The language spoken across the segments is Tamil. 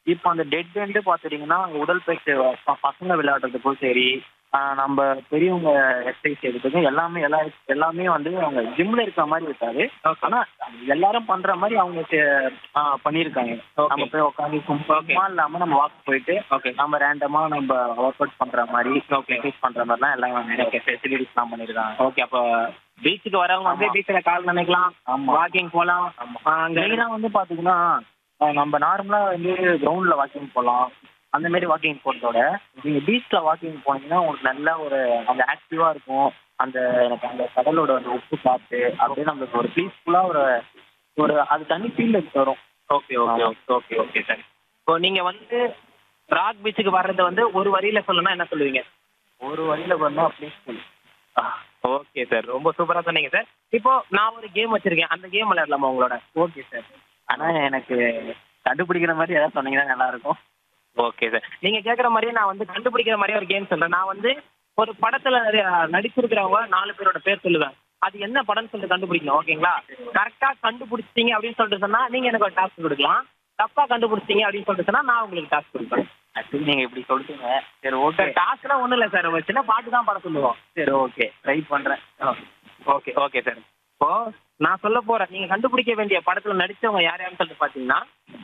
இப்போ அந்த டெட் எண்டு பார்த்துட்டீங்கன்னா உடற்பயிற்சி ப- பசங்க விளையாடுறதுக்கும் சரி ஆஹ் நம்ம பெரியவங்க எக்ஸசைஸ் செய்யறதுக்கும் எல்லாமே எல்லா எல்லாமே வந்து அவங்க ஜிம்ல இருக்கிற மாதிரி இருக்காது ஆனா எல்லாரும் பண்ற மாதிரி அவங்க செ- ஆஹ் பண்ணியிருக்காங்க Okay. நம்ம போய் உட்காந்து சும்மா இல்லாம நம்ம வாக் போயிட்டு ஓகே நம்ம ரேண்டமா நம்ம ஒர்க் அவுட் பண்ற மாதிரி எக்ஸசைஸ் பண்ற மாதிரிலாம் எல்லாம் நிறைய ஃபெசிலிட்டிஸ் எல்லாம் பண்ணிருக்காங்க ஓகே அப்போ பீச்சுக்கு வரவங்க வந்து ஆமா. பீச்சில் கால் நினைக்கலாம் ஆமா. வாக்கிங் போகலாம் அங்க மெயினா வந்து பாத்தீங்கன்னா அஹ் நம்ம நார்மலா வந்து கிரவுண்ட்ல வாக்கிங் போகலாம் அந்த மாதிரி வாக்கிங் போறதோட நீங்க பீச்ல வாக்கிங் போனீங்கன்னா உங்களுக்கு நல்ல ஒரு அந்த ஆக்டிவா இருக்கும் அந்த எனக்கு அந்த கடலோட அந்த உப்பு காத்து அப்படியே நம்மளுக்கு ஒரு பீஸ்ஃபுல்லா ஒரு ஒரு அது தனி ஃபீல் வரும் okay okay okay okay okay sir இப்போ நீங்க வந்து ராக் பீச்சுக்கு வர்றது வந்து ஒரு வரியில சொல்லணும்னா என்ன சொல்லுவீங்க ஒரு வழியில பண்ணா பீஸ்ஃபுல் ஓகே சார் ரொம்ப சூப்பரா சொன்னீங்க சார் இப்போ நான் ஒரு கேம் வச்சிருக்கேன் அந்த கேம் விளையாடலாமா உங்களோட ஓகே சார் ஆனா எனக்கு கண்டுபிடிக்கிற மாதிரி ஏதாவது சொன்னீங்கன்னா நல்லா இருக்கும் ஓகே சார் நீங்க கேக்குற மாதிரியே நான் வந்து கண்டுபிடிக்கிற மாதிரியே ஒரு கேம் சொல்றேன் நான் வந்து ஒரு படத்துல நிறைய நடிச்சிருக்கிறவங்க நாலு பேரோட பேர் சொல்லுவேன் அது என்ன படம்னு சொல்லிட்டு கண்டுபிடிக்கணும் ஓகேங்களா கரெக்டா கண்டுபிடிச்சிட்டீங்க அப்படின்னு சொல்லிட்டு சொன்னா நீங்க எனக்கு ஒரு டாஸ்க் கொடுக்கலாம் தப்பா கண்டுபிடிச்சிட்டீங்க அப்படின்னு சொல்லிட்டு சொன்னா நான் உங்களுக்கு டாஸ்க் கொடுப்பேன் ஆக்சுவலி நீங்க இப்படி சொல்லிட்டீங்க சரி ஓகே சார் டாஸ்க்லாம் ஒண்ணும் இல்லை சார் ஒரு சின்ன பாட்டு தான் பாட சொல்லுவோம் சரி ஓகே ட்ரை பண்றேன் ஓகே ஓகே சார் இப்போ நான் சொல்ல போறேன் நீங்க கண்டுபிடிக்க வேண்டிய படத்துல நடிச்சவங்க யார் யாருன்னு சொல்லிட்டு பாத்தீங்கன்னா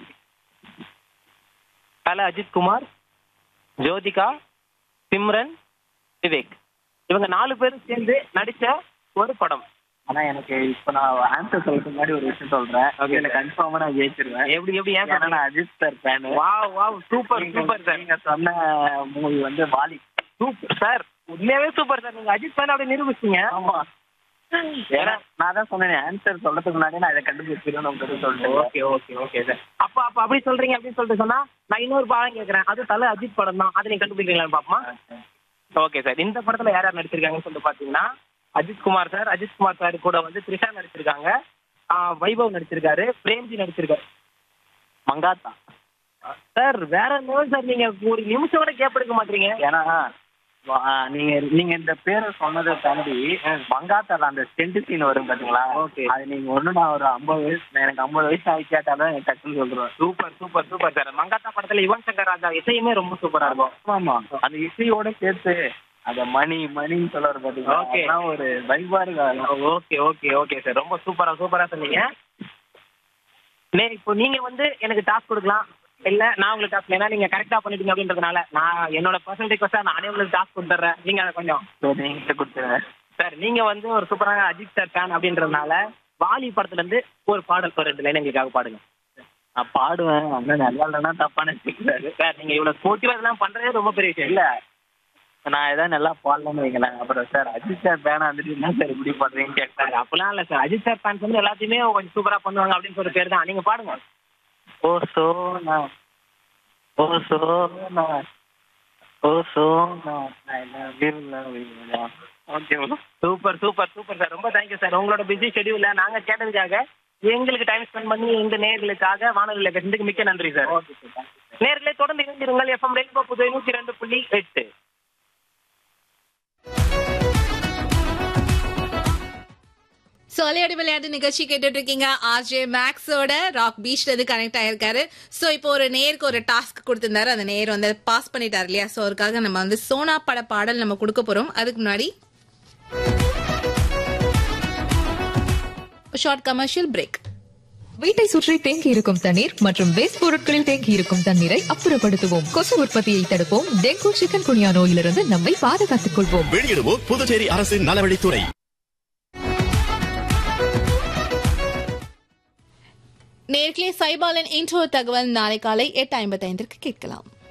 தல அஜித் குமார் ஜோதிகா சிம்ரன் விவேக் இவங்க நாலு பேரும் சேர்ந்து நடிச்ச ஒரு படம் ஆனா எனக்கு இப்ப நான் ஆன்சர் சொல்றதுக்கு முன்னாடி ஒரு விஷயம் சொல்றேன் Okay, இதுல sir. கன்ஃபார்மா நான் ஜெயிச்சிருவேன் எப்படி எப்படி ஏன் ஏன்னா நான் Ajith sir fan wow wow super super sir நீங்க சொன்ன மூவி வந்து வாலி சூப்பர் சார் உண்மையாவே சூப்பர் சார் நீங்க அஜித் ஃபேன் அப்படி நிரூபிச்சீங்க ஆமா ஏன்னா நான் தான் சொன்னேன் ஆன்சர் சொல்றதுக்கு முன்னாடி நான் இதை கண்டுபிடிச்சிருவேன் உங்களுக்கு சொல்லிட்டு ஓகே ஓகே ஓகே சார் அப்ப அப்ப அப்படி சொல்றீங்க அப்படின்னு சொல்லிட்டு சொன்னா நான் இன்னொரு படம் கேக்குறேன் அது தல அஜித் படம் தான் அதை நீங்க கண்டுபிடிக்கிறீங்களா பாப்போமா ஓகே சார் இந்த படத்துல யார் யார் நடிச்சிருக்காங்கன்னு சொல்லிட்டு பாத்தீங்கன்னா அஜித் குமார் சார் அஜித் குமார் சார் கூட வந்து த்ரிஷா நடிச்சிருக்காங்க ஆ, வைபவ் நடிச்சிருக்காரு பிரேம்ஜி நடிச்சிருக்காரு மங்காத்தா சார் வேற லெவல் சார் நீங்க ஒரு நிமிஷம் கூட கேப் எடுக்க மாட்டீங்க ஏன்னா வா- நீங்க நீங்க இந்த பேரை சொன்னதை தாண்டி மங்காத்தால அந்த ஸ்டென்ட் சீன் வரும் பாத்தீங்களா Okay. அது நீங்க ஒண்ணு நான் ஒரு ஐம்பது வயசு எனக்கு ஐம்பது வயசு ஆகி கேட்டாலும் எனக்கு டக்குன்னு சொல்றேன் super super super sir Mankatha படத்துல யுவன் சங்கர் ராஜா இசையுமே ரொம்ப சூப்பரா இருக்கும் ஆமா அந்த இசையோட சேர்த்து அந்த மணி மணின்னு சொல்லுவாரு பாத்தீங்களா Okay. அதெல்லாம் ஒரு வைபா இருக்கு ஓகே ஓகே ஓகே சார் ரொம்ப சூப்பரா சூப்பரா சொன்னீங்க நே இப்போ நீங்க வந்து எனக்கு டாஸ்க் கொடுக்கலாம் இல்ல நான் உங்களுக்கு டாஸ்க் ஏன்னா நீங்க கரெக்டா பண்ணிட்டீங்க அப்படின்றதுனால நான் என்னோட பர்சனல் ரிக்வஸ்டா நானே உங்களுக்கு டாஸ்க் கொடுத்துட்றேன் நீங்க அதை கொஞ்சம் நீங்க கொடுத்துருங்க சார் நீங்க வந்து ஒரு சூப்பரான அஜித் சார் ஃபேன் அப்படின்றதுனால வாலி படத்துல இருந்து ஒரு பாடல் ஒரு ரெண்டு லைன் எங்களுக்காக பாடுங்க நான் பாடுவேன் அண்ணன் நல்லா இல்லைன்னா தப்பா நினைச்சுக்கிறாரு சார் நீங்க இவ்வளவு ஸ்போர்ட்டிவா இதெல்லாம் பண்றதே ரொம்ப பெரிய விஷயம் இல்ல நான் ஏதாவது நல்லா பாடலன்னு வைங்களேன் அப்புறம் சார் அஜித் சார் பேனா வந்துட்டு என்ன சார் இப்படி பண்றீங்கன்னு சார் கேட்டாங்க அப்பெல்லாம் இல்ல சார் அஜித் சார் ஃபேன்ஸ் வந்து எல்லாத்தையுமே கொஞ்சம் சூப்பரா பண்ணுவாங்க அப்படின்னு ஒரு பேர் தான் நீங்க பாடுங்க ஓ சோனா ஓ சோனா ஓ சோனா I love you love you okay super super super sir ரொம்ப தேங்க்யூ சார் உங்களோட பிஸி ஷெடியூல்ல நாங்க கேட்டதுக்காக எங்களுக்கு டைம் ஸ்பெண்ட் பண்ணி எங்க நேர்களுக்காக வானொலியில பேசுறதுக்கு மிக்க நன்றி சார் ஓகே சார் தேங்க்யூ நேர்களே தொடர்ந்து இணைந்திருங்கள் எஃப்எம் ரெயின்போ புதுவை நூற்றி ரெண்டு புள்ளி எட்டு சொலையடி விளையாட்டு நிகழ்ச்சி கேட்டுட்டு இருக்கீங்க ஆர்ஜே மேக்ஸோட ராக் பீச்ல இருந்து கனெக்ட் ஆயிருக்காரு சோ இப்போ ஒரு நேருக்கு ஒரு டாஸ்க் கொடுத்திருந்தாரு அந்த நேர் வந்து பாஸ் பண்ணிட்டாரு இல்லையா சோ அதுக்காக நம்ம வந்து சோனா பட பாடல் நம்ம கொடுக்க போறோம் அதுக்கு முன்னாடி ஷார்ட் கமர்ஷியல் பிரேக் வீட்டை சுற்றி தேங்கி இருக்கும் தண்ணீர் மற்றும் வேஸ்ட் பொருட்களில் தேங்கி இருக்கும் தண்ணீரை அப்புறப்படுத்துவோம் கொசு உற்பத்தியை தடுப்போம் டெங்கு சிக்கன் குனியா நோயிலிருந்து நம்மை பாதுகாத்துக் கொள்வோம் வெளியிடுவோர் புதுச்சேரி அரசின் நலவழித்துறை நேர்களே சைபாலன் இன்ட்ரோ தகவல் நாளை காலை எட்டு ஐம்பத்தைந்திற்கு கேட்கலாம்